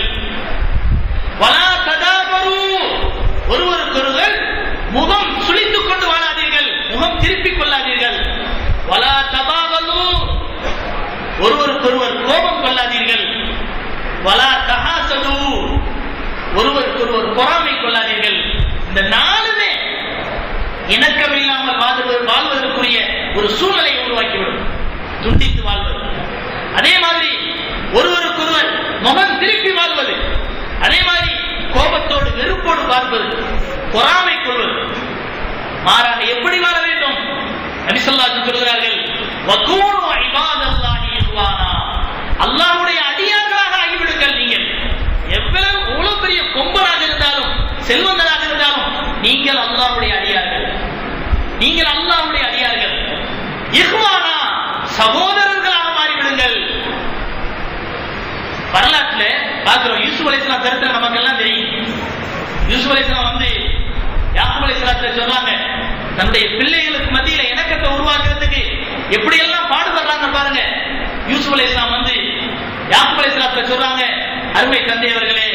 வலா ததாபரு ஒருவருக்கொருவர் முகம் சுளித்துக் கொண்டு வாழாதீர்கள் முகம் திருப்பிக் கொள்ளாதீர்கள் வலா தபாவலு ஒருவருக்கொருவர் கோபம் கொள்ளாதீர்கள் வலா தஹாசது ஒருவருக்கொருவர் பொறாமை கொள்ளாதீர்கள் இந்த நாலுமே இணக்கமில்லாமல் வாழ்வது வாழ்வதற்குரிய ஒரு சூழ்நிலையை உருவாக்கிவிடும் துண்டித்து வாழ்வது அதே மாதிரி ஒருவருக்கொருவர் முகம் திருப்பி வாழ்வது அதே மாதிரி கோபத்தோடு வெறுப்போடு பார்ப்பது பொறாமை கொள்வது மாறாக எப்படி வாழ வேண்டும் நபிசல்லாத்து சொல்கிறார்கள் வகூனு இபாதல்லாஹி இஹ்வானா அல்லாஹ்வுடைய அடியார்களாக ஆகிவிடுங்கள் நீங்கள் எவ்வளவு எவ்வளவு பெரிய கொம்பனாக இருந்தாலும் செல்வந்தனாக இருந்தாலும் நீங்கள் அல்லாஹ்வுடைய அடியார்கள் நீங்கள் அல்லாஹ்வுடைய அடியார்கள் இஹ்வானா சகோதரர்களாக மாறிவிடுங்கள் வரலாற்றுல பார்க்கிறோம் யூசுப் அலைஹிஸ்ஸலாம் சரித்திரம் நமக்கு எல்லாம் தெரியும் யூசுப் அலைஹிஸ்ஸலாம் வந்து யாக்கூப் அலைஹிஸ்ஸலாத்துல சொல்றாங்க தன்னுடைய பிள்ளைகளுக்கு மத்தியில இணக்கத்தை உருவாக்குறதுக்கு எப்படி எல்லாம் பாடுபடுறாங்க பாருங்க யூசுப் அலைஹிஸ்ஸலாம் வந்து யாக்கூப் அலைஹிஸ்ஸலாத்துல சொல்றாங்க அருமை தந்தையவர்களே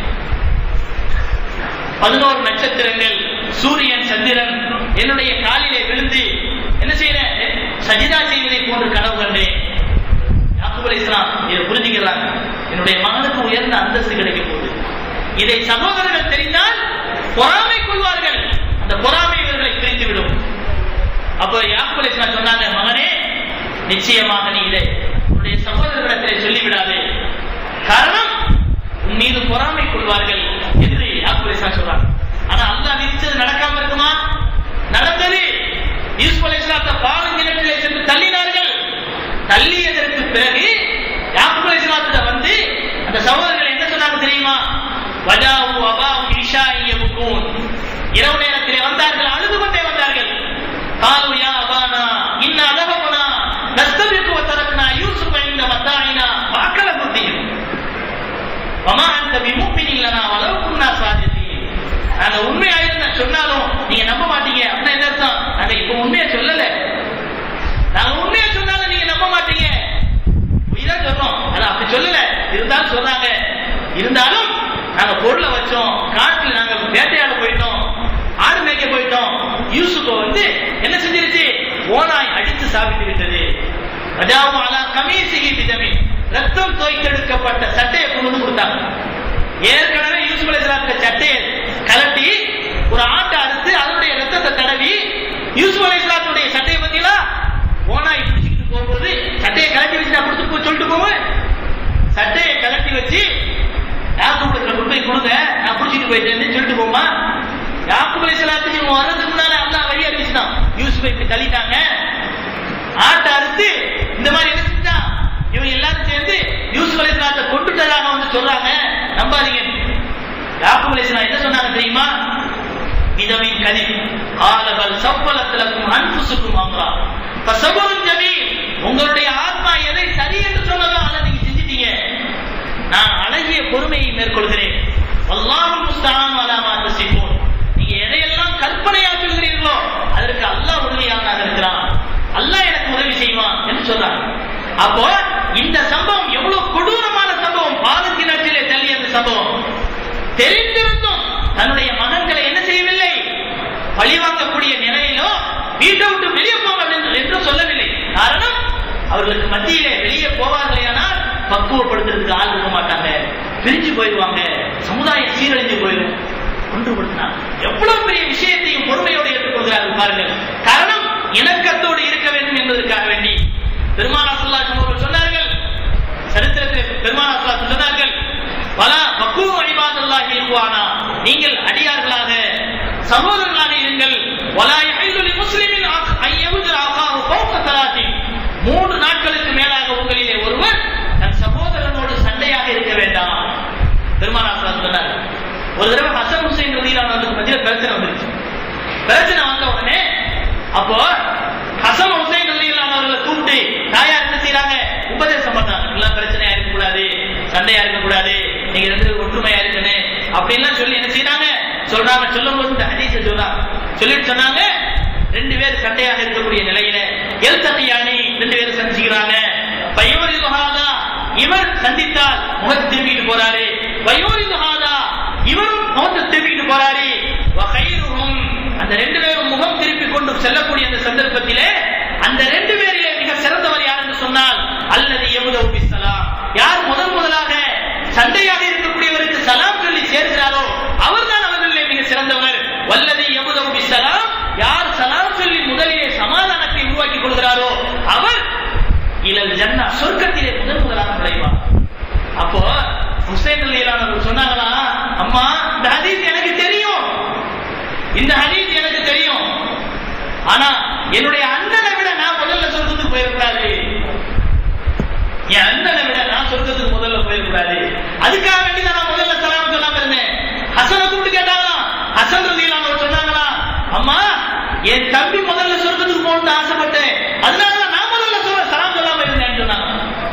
பதினோரு நட்சத்திரங்கள் சூரியன் சந்திரன் என்னுடைய காலிலே விழுந்து என்ன செய்யறேன் சஜிதா செய்வதை போன்று கனவு கண்டேன் யாக்கூப் அலைஹிஸ்ஸலாம் இதை புரிஞ்சுக்கிறாங்க என்னுடைய மகனுக்கு உயர்ந்த அந்தஸ்து கிடைக்க போகுது இதை சகோதரர்கள் தெரிந்தால் பொறாமை கொள்வார்கள் அந்த பொறாமை இவர்களை பிரித்துவிடும் அப்போ யாக்கூப் அலைஹிஸ்ஸலாம் சொன்னாங்க மகனே நிச்சயமாக நீ இதை உன்னுடைய சகோதரர்களிடத்திலே சொல்லிவிடாதே காரணம் உன் மீது பொறாமை கொள்வார்கள் என்று யாக்கூப் அலைஹிஸ்ஸலாம் சொல்றாங்க ஆனா அல்லாஹ் விதிச்சது நடக்காம இருக்குமா நடந்தது யூசுப் அலைஹிஸ்ஸலாத்தை பாலங்கிணற்றிலே சென்று தள்ளினார்கள் தள்ளியதற்கு பிறகு யாக்கூப் அலைஹிஸ்ஸலாத்துல வந்து அந்த சகோதரர்கள் என்ன சொன்னாங்க தெரியுமா வஜாவு அபாவு இஷா யபுகூன் இரவு நேரத்திலே வந்தார்கள் அழுது கொண்டே வந்தார்கள் காலு யா அபானா இன்ன அதகபனா நஸ்தபிக்கு வத்தரக்னா யூசுப் இந்த மத்தாயினா வாக்கல புத்தியும் வமா அந்த விமுப்பின் இல்லனா வலவு குன்னா சாதிதி நாங்க உண்மையா இருந்த சொன்னாலும் நீங்க நம்ப மாட்டீங்க அப்படின்னா என்ன அர்த்தம் நாங்க இப்ப உண்மையை சொல்லல நாங்க உண்மையை சொன்னாலும் நீங்க நம்ப மாட்டீங்க உயிரா சொல்றோம் அது அப்படி சொல்லல இருந்தாலும் சொல்றாங்க இருந்தாலும் நாங்க பொருளை வச்சோம் காட்டுல நாங்க வேட்டையாட போயிட்டோம் ஆடு மேய்க்க போயிட்டோம் யூசுஃப வந்து என்ன செஞ்சிருச்சு ஓனாய் அடித்து சாப்பிட்டு விட்டது ரஜாவும் அலா கமீசிகி பிதமி ரத்தம் தோய்த்தெடுக்கப்பட்ட சட்டையை கொண்டு வந்து கொடுத்தாங்க ஏற்கனவே யூசுப் அலைஹிஸ்ஸலாத்துடைய சட்டையை கலட்டி ஒரு ஆட்டை அறுத்து அதனுடைய ரத்தத்தை தடவி யூசுப் அலைஹிஸ்ஸலாத்துடைய சட்டையை பத்தியா ஓனாய் பிடிச்சிக்கிட்டு போகும்போது சட்டையை கலட்டி வச்சு நான் கொடுத்து போ சொல்லிட்டு போவேன் சட்டையை கலட்டி வச்சு யாக்கூபத்துல கொண்டு போய் கொடுங்க நான் பிடிச்சிட்டு போயிட்டேன்னு சொல்லிட்டு போமா யாக்கூப் அலைஹிஸ்ஸலாத்துக்கு இவங்க வர்றதுக்கு முன்னால அல்லாஹ் வழி அறிவிச்சுட்டான் யூசுஃபை இப்படி தள்ளிட்டாங்க ஆட்டை அறுத்து இந்த மாதிரி என்ன செஞ்சா இவங்க எல்லாரும் சேர்ந்து யூசுப் அலைஹிஸ்ஸலாத்தை கொண்டுட்டதாக வந்து சொல்றாங்க நம்பாதீங்க யாக்கூப் அலைஹிஸ்ஸலாம் என்ன சொன்னாங்க தெரியுமா இதமின் கதி ஆலபல் சவ்வலத்திலக்கும் அன்புசுக்கும் அம்ரா ஃபசபருன் ஜமீல் உங்களுடைய ஆத்மா எதை சரி என்று சொன்னதோ அதை நீங்க செஞ்சிட்டீங்க நான் அழகிய பொறுமையை மேற்கொள்கிறேன் அல்லாஹ் முஸ்தான் அலாமா தசிப்போம் நீங்க எதையெல்லாம் கற்பனையா சொல்கிறீர்களோ அதற்கு அல்லாஹ் உதவியாக இருக்கிறான் அல்லாஹ் எனக்கு உதவி செய்வான் என்று சொல்றாங்க அப்போ இந்த சம்பவம் எவ்வளவு கொடூரமான சம்பவம் சம்பவம் தெரிந்திருந்தும் தன்னுடைய மகன்களை என்ன செய்யவில்லை பழிவாங்கக்கூடிய நிலையிலும் வீட்டை விட்டு வெளியே போங்க என்று- என்று சொல்லவில்லை காரணம் அவர்களுக்கு மத்தியிலே வெளியே போவார்களேயானால் பக்குவப்படுத்துறதுக்கு ஆள் இருக்க மாட்டாங்க பிரிஞ்சு போயிடுவாங்க சமுதாயம் சீரழிஞ்சு போயிடும் ஒன்றுபடுத்தினார் எவ்வளவு பெரிய விஷயத்தையும் பொறுமையோடு ஏற்றுக்கொள்கிறார்கள் பாருங்கள் காரணம் இணக்கத்தோடு இருக்க வேண்டும் என்பதற்காக வேண்டி பெருமானா சொல்லாசம் அவர்கள் சொன்னார்கள் சரித்திரத்தில் பெருமானா சொல்லாசம் சொன்னார்கள் பல பக்குவ வழிபாதல்லாக இருக்குவானா நீங்கள் அடியார்களாக சகோதரர்களாக இருங்கள் வலா யஹில்லு முஸ்லிமின் ஐயவுது ஆகாஹு ஃபௌக ஸலாத்தின் மூன்று நாட்களுக்கு மேலாக உங்களிலே ஒருவர் தன் சகோதரனோடு சண்டையாக இருக்க வேண்டாம் பெருமானா சொல்லாசம் சொன்னார் ஒரு தடவை ஹசன் ஹுசைன் ரலியல்லாஹு மத்தியில பிரச்சனை வந்துருச்சு பிரச்சனை வந்த உடனே அப்போ ஹசன் ஹுசைன் ரலியல்லாஹு அவர்களை கூப்பிட்டு தாயார் என்ன செய்றாங்க உபதேசம் பண்றாங்க எல்லாம் பிரச்சனையா இருக்க கூடாது சண்டையா இருக்க கூடாது நீங்க ரெண்டு பேரும் ஒற்றுமையா இருக்கணும் அப்படின்லாம் சொல்லி என்ன செய்றாங்க சொல்றாங்க சொல்லும் போது இந்த ஹதீஸை சொல்றாங்க சொல்லிட்டு சொன்னாங்க ரெண்டு பேர் சண்டையாக இருக்கக்கூடிய நிலையில எல் தகையானி ரெண்டு பேரும் சந்திச்சுக்கிறாங்க பயோரி துஹாதா இவர் சந்தித்தால் முகத்தை திரும்பிட்டு போறாரு பயோரி துஹாதா இவரும் முகத்தை திரும்பிட்டு போறாரு வகைருஹும் அந்த ரெண்டு பேரும் முகம் திருப்பி கொண்டு செல்லக்கூடிய அந்த சந்தர்ப்பத்திலே அந்த ரெண்டு பேரிலே மிக சிறந்தவர் யார் என்று சொன்னால் அல்லது எவ்வளவு பிசலாம் யார் முதல் முதலாக சண்டையாக இருக்கக்கூடியவருக்கு சலாம் சொல்லி சேர்க்கிறாரோ அவர்தான் அவர்களிலே மிக சிறந்தவர் வல்லது எவ்வளவு பிசலாம் யார் சலாம் சொல்லி முதலிலே சமாதானத்தை உருவாக்கி கொள்கிறாரோ அவர் இலல் ஜன்னா சொர்க்கத்திலே முதல் முதலாக நுழைவார் அப்போ ஹுசைன் அலியலானவர் சொன்னாங்களா அம்மா இந்த ஹதீஸ் எனக்கு தெரியும் இந்த ஹதீஸ் எனக்கு தெரியும் ஆனா என்னுடைய அண்ணனை விட நான் முதல்ல சொர்க்கத்துக்கு போயிடக்கூடாது என் அண்ணனை விட நான் சொர்க்கத்துக்கு முதல்ல போயிடக்கூடாது அதுக்காக வேண்டி தான் நான் முதல்ல சலாம் சொல்லாம இருந்தேன் ஹசனை கூப்பிட்டு கேட்டாங்களாம் ஹசன் ரலியல்லாஹு சொன்னாங்களா அம்மா என் தம்பி முதல்ல சொர்க்கத்துக்கு போகணும்னு ஆசைப்பட்டேன் அதனால தான் நான் முதல்ல சொல்ல சலாம் சொல்லாம இருந்தேன்னு சொன்னாங்க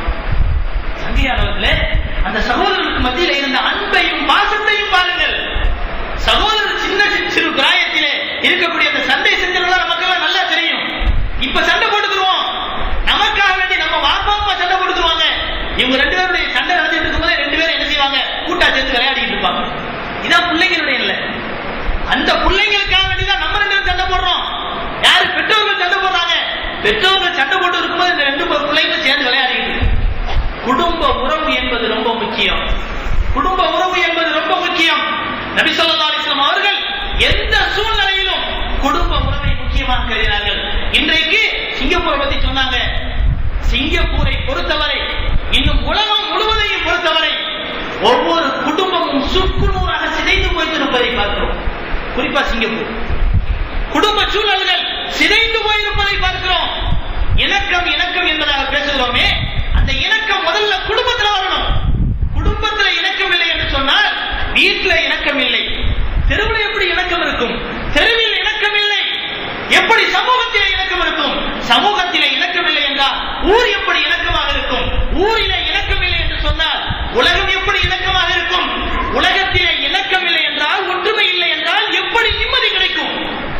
சங்கியானவர்களே அந்த சகோதரர்களுக்கு மத்தியில் இருந்த அன்பையும் பாசத்தையும் பாருங்கள் சகோதரர் சின்ன சிறு பிராயத்திலே இருக்கக்கூடிய அந்த சண்டை செஞ்சவங்களா நமக்கெல்லாம் நல்லா தெரியும் இப்ப சண்டை போட்டுக்குருவோம் நமக்காக வேண்டி நம்ம வாப்பா அம்மா சண்டை போட்டுக்குருவாங்க இவங்க ரெண்டு பேருடைய சண்டை நடந்துட்டு இருக்கும்போது ரெண்டு பேரும் என்ன செய்வாங்க கூட்டா சேர்ந்து விளையாடிட்டு இருப்பாங்க இதான் பிள்ளைங்களுடைய இல்லை அந்த பிள்ளைங்களுக்காக வேண்டி தான் நம்ம ரெண்டு பேரும் சண்டை போடுறோம் யாரு பெற்றோர்கள் சண்டை போடுறாங்க பெற்றோர்கள் சண்டை போட்டு இருக்கும்போது இந்த ரெண்டு பிள்ளைங்களும் சேர்ந்து விளையாடிட்டு இருக்கு. குடும்ப உறவு என்பது ரொம்ப முக்கியம் குடும்ப உறவு என்பது ரொம்ப முக்கியம் நபி ஸல்லல்லாஹு அலைஹி வஸல்லம் அவர்கள் எந்த சூழ்நிலையிலும் குடும்ப உறவை முக்கியமாக கருதினார்கள் இன்றைக்கு சிங்கப்பூரை பத்தி சொன்னாங்க சிங்கப்பூரை பொறுத்தவரை இன்னும் உலகம் முழுவதையும் பொறுத்தவரை ஒவ்வொரு குடும்பமும் சுக்குநூறாக சிதைந்து போயிருப்பதை பார்க்கிறோம் குறிப்பா சிங்கப்பூர் குடும்ப சூழல்கள் சிதைந்து போயிருப்பதை பார்க்கிறோம் இணக்கம் இணக்கம் என்பதாக பேசுகிறோமே அந்த இணக்கம் முதல்ல குடும்பத்துல வரணும் குடும்பத்துல இணக்கம் இல்லை என்று சொன்னால் வீட்டுல இணக்கம் இல்லை தெருவில் எப்படி இணக்கம் இருக்கும் தெருவில் இணக்கம் இல்லை எப்படி சமூகத்திலே இணக்கம் இருக்கும் சமூகத்திலே இணக்கம் இல்லை என்றால் ஊர் எப்படி இணக்கமாக இருக்கும் ஊரிலே இணக்கம் இல்லை என்று சொன்னால் உலகம் எப்படி இணக்கமாக இருக்கும் உலகத்திலே இணக்கம் இல்லை என்றால் ஒற்றுமை இல்லை என்றால் எப்படி நிம்மதி கிடைக்கும்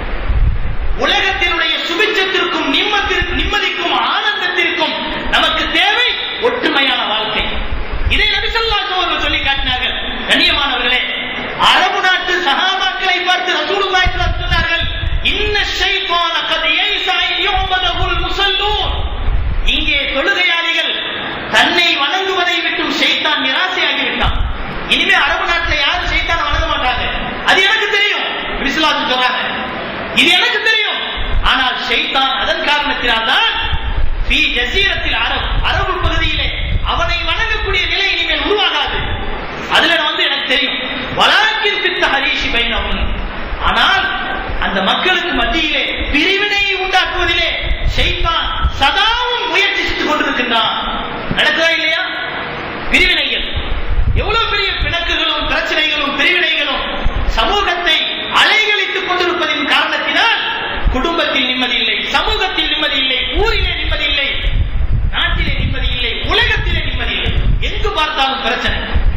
உலகத்தினுடைய சுபிச்சத்திற்கும் நிம்மத்திற்கும் நிம்மதிக்கும் ஆனந்தத்திற்கும் நமக்கு தேவை ஒற்றுமையான வாழ்க்கை இதை நபிசல்லாசம் அவர்கள் சொல்லி காட்டினார்கள் கண்ணியமானவர்களே அரபு நாட்டு சகாபாக்களை பார்த்து ரசூலுல்லாஹி ஸல்லல்லாஹு அலைஹி வஸல்லம் சொன்னார்கள் இன்ன ஷைத்தான கத் யைஸா யுபதஹுல் முஸல்லூன் இங்கே தொழுகையாளிகள் தன்னை வணங்குவதை விட்டும் ஷைத்தான் நிராசையாகி விட்டான் இனிமே அரபு நாட்டில் யாரும் ஷைத்தானை வணங்க மாட்டாங்க அது எனக்கு தெரியும் விசுவாசம் சொல்றாங்க இது எனக்கு தெரியும் ஆனால் ஷைத்தான் அதன் காரணத்தினால் தான் ஃபீ ஜசீரத்தில் அரபு அரபு பகுதியிலே அவனை வணங்கக்கூடிய நிலை இனிமேல் உருவாகாது அதுல வந்து எனக்கு தெரியும் வலாக்கின் பித்த ஹரீஷி பைனவும் ஆனால் அந்த மக்களுக்கு மத்தியிலே பிரிவினையை உண்டாக்குவதிலே ஷைத்தான் சதாவும் முயற்சி செய்து கொண்டிருக்கின்றான் நடக்குதா இல்லையா பிரிவினைகள் எவ்வளவு பெரிய பிணக்குகளும் பிரச்சனைகளும் பிரிவினைகளும் சமூகத்தை அலைகழித்துக் கொண்டிருப்பதின் காரணத்தினால் குடும்பத்தில் நிம்மதி இல்லை சமூகத்தில் நிம்மதி இல்லை ஊரிலே நிம்மதி இல்லை நாட்டிலே நிம்மதி இல்லை உலகத்திலே நிம்மதி இல்லை எங்கு பார்த்தாலும் பிரச்சனை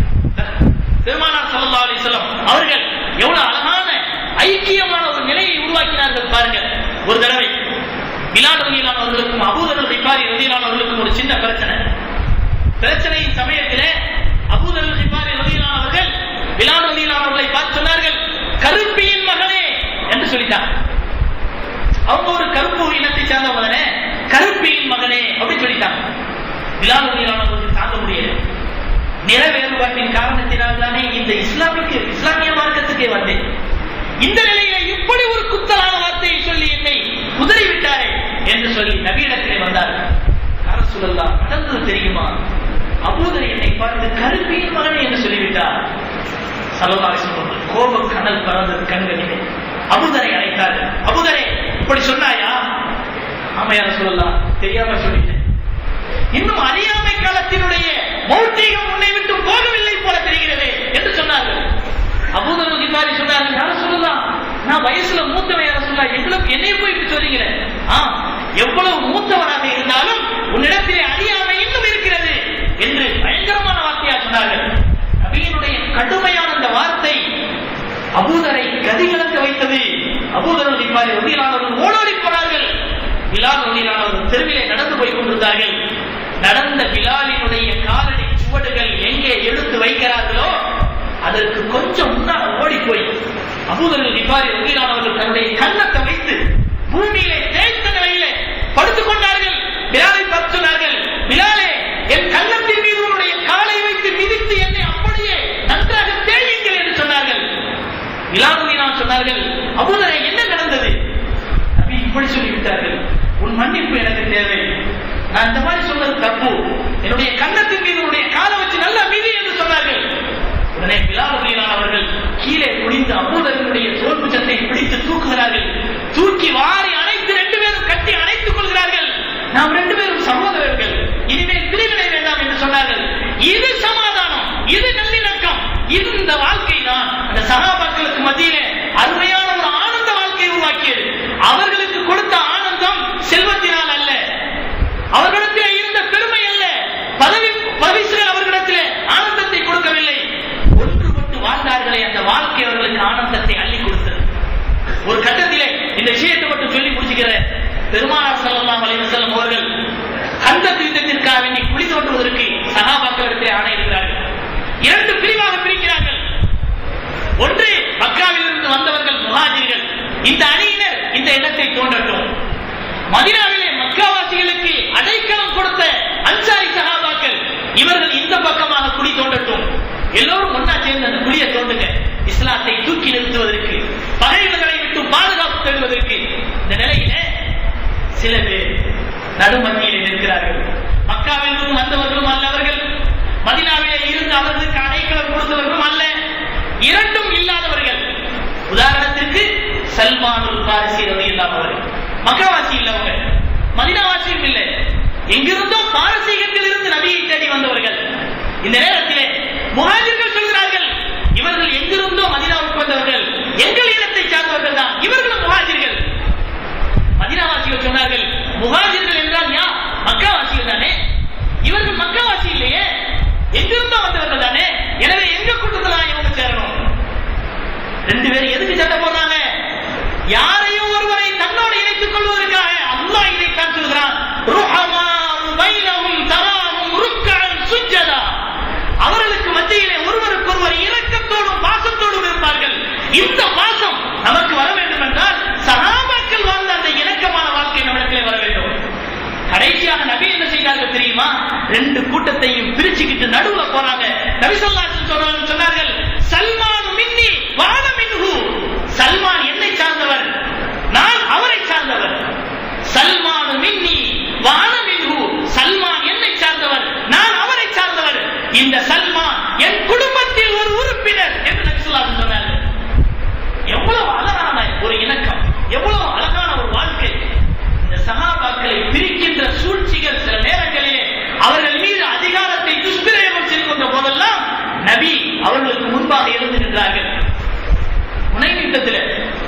பெருமானார் ஸல்லல்லாஹு அலைஹி வஸல்லம் அவர்கள் எவ்வளவு அழகான ஐக்கியமான ஒரு நிலையை உருவாக்கினார்கள் பாருங்கள் ஒரு தடவை பிலால் ரலியல்லாஹு அவர்களுக்கும் அபூதர் ரிஃபாரி ரலியல்லாஹு அவர்களுக்கும் ஒரு சின்ன பிரச்சனை பிரச்சனையின் சமயத்திலே அபூதர் ரிஃபாரி ரலியல்லாஹு அவர்கள் கருப்பு இனத்தை சேர்ந்தவங்க தானே கருப்பியின் மகனே அப்படின்னு சொல்லிட்டாங்க பிலால் ரலியல்லாஹு தாங்க முடியல நிற வேறுபாட்டின் காரணத்தினால் தானே இந்த இஸ்லாமிக்கு இஸ்லாமிய மார்க்கத்துக்கே வந்தேன் இந்த நிலையில இப்படி ஒரு குத்தலான வார்த்தையை சொல்லி என்னை குதிரை விட்டாரே என்று சொல்லி நபியிடத்திலே வந்தார் அரசுல்லா நடந்தது தெரியுமா அபூதர் என்னை பார்த்து கருப்பியின் மகனே என்று சொல்லிவிட்டார் சலவாரி சொல்வது கோபம் கடல் பறந்தது கண்களிலே அபுதரை அழைத்தார் அபுதரே இப்படி சொன்னாயா ஆமையார் சொல்லலாம் தெரியாம சொல்லிட்டேன் இன்னும் அறியாமை காலத்தினுடைய மௌட்டிகம் உன்னை விட்டு போகவில்லை போல தெரிகிறது என்று சொன்னார்கள் அபூதர் கிபாரி சொன்னார்கள் யார சொல்லலாம் நான் வயசுல மூத்தவன் யார சொல்லலாம் எவ்வளவு என்னைய போய் இப்படி சொல்றீங்களே ஆ எவ்வளவு மூத்தவனாக இருந்தாலும் உன்னிடத்திலே அறியாமை இன்னும் இருக்கிறது என்று பயங்கரமான வார்த்தையா சொன்னார்கள் நபியினுடைய கடுமையான அந்த வார்த்தை அபூதரை கதிகலக்க வைத்தது அபூதர் கிபாரி உதவியாளர்கள் ஓடோடி போனார்கள் பிலால் உதவியாளர்கள் தெருவிலே நடந்து போய் கொண்டிருந்தார்கள் நடந்த பிலாலினுடைய காலடி சுவடுகள் எங்கே எடுத்து வைக்கிறார்களோ அதற்கு கொஞ்சம் முன்னால் ஓடி போய் அபூதர்கள் நிபாரி உதவியாளர்கள் தன்னுடைய கன்னத்தை வைத்து பூமியிலே தேய்த்த நிலையிலே படுத்துக் கொண்டார்கள் பிலாலை பார்த்து சொன்னார்கள் பிலாலே என் கன்னத்தின் மீது உன்னுடைய காலை வைத்து மிதித்து என்னை அப்படியே நன்றாக தேயுங்கள் என்று சொன்னார்கள் பிலாலுவினால் சொன்னார்கள் அபூதரை என்ன நடந்தது நபி இப்படி சொல்லிவிட்டார்கள் உன் மன்னிப்பு எனக்கு தேவை நான் இந்த மாதிரி சொன்னது தப்பு என்னுடைய கன்னத்தின் மீது உன்னுடைய காலை வச்சு நல்லா மிதி என்று சொன்னார்கள் உடனே பிலாலுவினால் அவர்கள் கீழே குனிந்து அபூதர்களுடைய தோல்பு சட்டை பிடித்து தூக்குகிறார்கள் தூக்கி வாரி அணைத்து ரெண்டு பேரும் கட்டி அணைத்துக் கொள்கிறார்கள் நாம் ரெண்டு பேரும் சகோதரர்கள் இனிமேல் பிரிவினை வேண்டாம் என்று சொன்னார்கள் இது சமாதானம் இது நல்லிணக்கம் இது இந்த வாழ்க்கை தான் அந்த சகாபாக்களுக்கு மத்தியிலே அருமையான ஒரு ஆனந்த வாழ்க்கையை உருவாக்கியது அவர்களுக்கு கொடுத்த ஆனந்தம் செல்வத்தினால் அல்ல அவர்களிடத்திலே இருந்த பெருமை அல்ல பதவி பரிசுகள் அவர்களிடத்திலே ஆனந்தத்தை கொடுக்கவில்லை ஒன்றுபட்டு வாழ்ந்தார்களே அந்த வாழ்க்கை அவர்களுக்கு ஆனந்தத்தை அள்ளி கொடுத்தது ஒரு கட்டத்திலே இந்த விஷயத்தை மட்டும் சொல்லி முடிச்சுக்கிறேன் பெருமானார் ஸல்லல்லாஹு அலைஹி வஸல்லம் அவர்கள் அந்த யுத்தத்திற்காக வேண்டி குழி தோண்டுவதற்கு சகாபாக்களிடத்தை ஆணையிடுகிறார்கள் இரண்டு பிரிவாக பிரிக்கிறார்கள் ஒன்று மக்காவில் இருந்து வந்தவர்கள் முஹாஜிர்கள் இந்த அணியினர் இந்த இடத்தை தோன்றட்டும் மதினாவிலே மக்காவாசிகளுக்கு அடைக்கலம் கொடுத்த அன்சாரி சகாபாக்கள் இவர்கள் இந்த பக்கமாக குழி தோண்டட்டும் எல்லோரும் ஒன்னா சேர்ந்து அந்த குழியை தோண்டுங்க இஸ்லாத்தை தூக்கி நிறுத்துவதற்கு பகைவர்களை விட்டு பாதுகாப்பு பெறுவதற்கு இந்த நிலையில சில பேர் நடுமத்தியிலே நிற்கிறார்கள் மக்காவில் இருந்து வந்தவர்களும் அல்ல அவர்கள் மதினாவிலே இருந்து அவர்களுக்கு அடைக்கலம் கொடுத்தவர்களும் அல்ல இரண்டும் இல்லாதவர்கள் உதாரணத்திற்கு சல்மானுல் பாரிசி ரவி இல்லாதவர்கள் மக்காவாசி இல்லவங்க மதினாவாசியும் இல்லை எங்கிருந்தோ பாரசீகத்தில் இருந்து நபியை தேடி வந்தவர்கள் இந்த நேரத்திலே முஹாஜிர்கள் சொல்கிறார்கள் இவர்கள் எங்கிருந்தோ மதினாவுக்கு வந்தவர்கள் எங்கள் இனத்தை சார்ந்தவர்கள் தான் இவர்களும் முஹாஜிர்கள் மதினாவாசிகள் சொன்னார்கள் முஹாஜிர்கள் என்றால் யா மக்காவாசிகள் தானே இவர்கள் மக்காவாசி இல்லையே எங்கிருந்தோ வந்தவர்கள் தானே எனவே எங்க கூட்டத்தில் இவங்க சேரணும் ரெண்டு பேரும் எதுக்கு சண்டை போடுறாங்க யாரையும் ஒருவரை தன்னோடு இணைத்துக் கொள்வதற்காக அல்லாஹ் இதைத்தான் சொல்கிறான் ருஹமா பைனஹும் தராஹும் ருக்கஅன் சுஜ்ஜதா அவர்களுக்கு மத்தியிலே ஒருவருக்கொருவர் இரக்கத்தோடும் பாசத்தோடும் இருப்பார்கள் இந்த பாசம் நமக்கு வர வேண்டும் என்றால் சகாபாக்கள் வாழ்ந்த அந்த இணக்கமான வாழ்க்கை நம்மிடத்திலே வர வேண்டும் கடைசியாக நபி என்ன செய்தார்கள் தெரியுமா ரெண்டு கூட்டத்தையும் பிரிச்சுக்கிட்டு நடுவுல போறாங்க நபி சொல்லாசன் சொன்னார்கள் சொன்னார்கள் சல்மான் மின்னி வான மின்ஹு சல்மான் என்னை சார்ந்தவர் நான் அவரை சார்ந்தவர் சல்மான் மின்னி வான மின்ஹு சல்மான் என்னை சார்ந்தவர் நான் அவரை சார்ந்தவர் இந்த சல்மான் என் குடும்பத்தில் ஒரு உறுப்பினர் என்று நபி சொல்லாசன் சொன்னார்கள் எவ்வளவு அழகான ஒரு இணக்கம் எவ்வளவு அழகான ஒரு வாழ்க்கை இந்த சகாபாக்களை பிரிக்கின்ற சூழ்ச்சிகள் சில நேரங்களிலே அவர்கள் மீது அதிகாரத்தை துஷ்பிரயோகம் செய்து கொண்ட போதெல்லாம் நபி அவர்களுக்கு முன்பாக இருந்து நின்றார்கள் முனை யுத்தத்தில்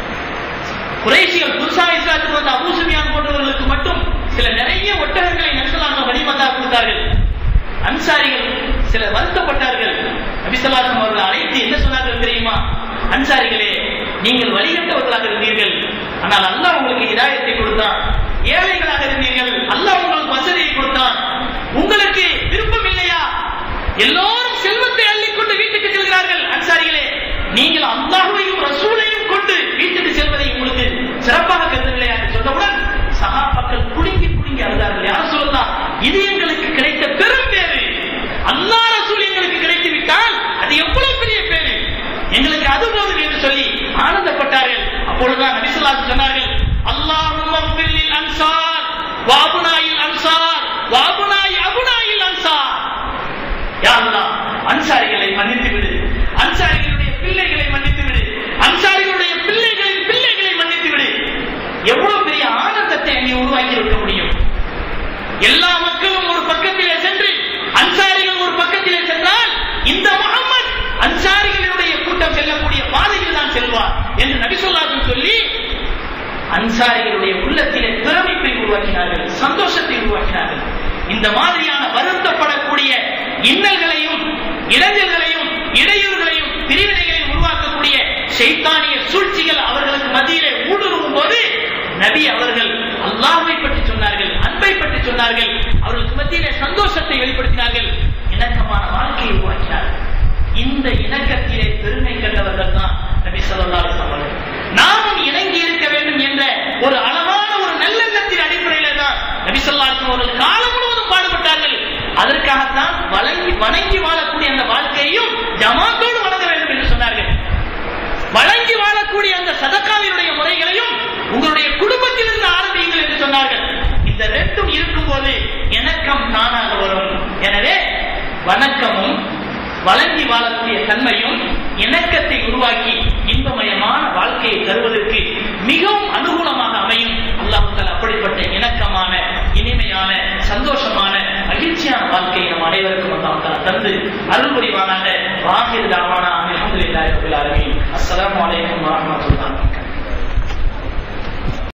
குறைசிகள் புதுசா இஸ்லாத்துக்கு வந்த அபூ சுஃபியான் போன்றவர்களுக்கு மட்டும் சில நிறைய ஒட்டகங்களை நபிசல்லாம வழிமந்தா கொடுத்தார்கள் அன்சாரிகள் சில வருத்தப்பட்டார்கள் நபிசல்லாசம் அவர்கள் அழைத்து என்ன சொன்னார்கள் தெரியுமா அன்சாரிகளே நீங்கள் வழிகட்டவர்களாக இருந்தீர்கள் ஆனால் அல்லாஹ் உங்களுக்கு இதாயத்தை கொடுத்தான் ஏழைகளாக இருந்தீர்கள் அல்லாஹ் உங்களுக்கு வசதியை கொடுத்தான் உங்களுக்கு விருப்பம் இல்லையா எல்லோரும் செல்வத்தை அள்ளிக்கொண்டு வீட்டுக்கு செல்கிறார்கள் அன்சாரிகளே நீங்கள் அல்லாஹுவையும் ரசூலையும் கொண்டு வீட்டுக்கு செல்வதை உங்களுக்கு சிறப்பாக கருதவில்லையா என்று சொன்னவுடன் சஹா ஸல்லல்லாஹு சொன்னார்கள் அல்லாஹும்ம ஃபில்லில் அன்சார் வ அபுனாயில் அன்சார் வ அபுனாய் அபுனாயில் அன்சார் யா அல்லாஹ் அன்சாரிகளை மன்னித்து விடு அன்சாரிகளுடைய பிள்ளைகளை மன்னித்து விடு அன்சாரிகளுடைய பிள்ளைகளின் பிள்ளைகளை மன்னித்து விடு எவ்வளவு பெரிய ஆனந்தத்தை நீ உருவாக்கி இருக்க முடியும் எல்லா மக்களும் ஒரு பக்கத்திலே சென்று அன்சாரிகள் ஒரு பக்கத்திலே சென்றால் இந்த முகம்மது அன்சாரிகளுடைய கூட்டம் செல்லக்கூடிய பாதையில் தான் செல்வார் என்று நபிசொல்லாசன் சொல்லி அன்சாரிகளுடைய உள்ளத்திலே பிரமிப்பை உருவாக்கினார்கள் சந்தோஷத்தை உருவாக்கினார்கள் இந்த மாதிரியான வருத்தப்படக்கூடிய இன்னல்களையும் இடைஞ்சல்களையும் இடையூறுகளையும் பிரிவினைகளையும் உருவாக்கக்கூடிய சைத்தானிய சூழ்ச்சிகள் அவர்களுக்கு மத்தியிலே ஊடுருவும் போது நபி அவர்கள் அல்லாஹ்வை பற்றி சொன்னார்கள் அன்பை பற்றி சொன்னார்கள் அவர்களுக்கு மத்தியிலே சந்தோஷத்தை வெளிப்படுத்தினார்கள் இணக்கமான வாழ்க்கையை உருவாக்கினார்கள் இந்த இணக்கத்திலே பெருமை கண்டவர்கள் தான் நபி ஸல்லல்லாஹு அலைஹி வஸல்லம் நாமும் இணங்கி இருக்க வேண்டும் என்ற ஒரு அழகான ஒரு நல்லெண்ணத்தின் அடிப்படையில தான் நபி ஸல்லல்லாஹு அலைஹி வஸல்லம் அவர்கள் காலம் முழுவதும் பாடுபட்டார்கள் அதற்காகத்தான் வணங்கி வணங்கி வாழக்கூடிய அந்த வாழ்க்கையையும் ஜமாத்தோடு வணங்க வேண்டும் என்று சொன்னார்கள் வழங்கி வாழக்கூடிய அந்த சதக்காவினுடைய முறைகளையும் உங்களுடைய குடும்பத்திலிருந்து ஆரம்பியுங்கள் என்று சொன்னார்கள் இந்த ரெண்டும் இருக்கும்போது இணக்கம் தானாக வரும் எனவே வணக்கமும் வழங்கி வாழக்கூடிய தன்மையும் இணக்கத்தை உருவாக்கி இன்பமயமான வாழ்க்கையை தருவதற்கு மிகவும் அனுகூலமாக அமையும் அல்லாஹால அப்படிப்பட்ட இணக்கமான இனிமையான சந்தோஷமான மகிழ்ச்சியான வாழ்க்கையை நம் அனைவருக்கும் அல்லாஹால தந்து அருள் புரிவானாக வாகிர் தாவானா அலமதுல்லாஹி ரபில் ஆலமீன் அஸ்ஸலாமு அலைக்கும் வரஹ்மத்துல்லாஹி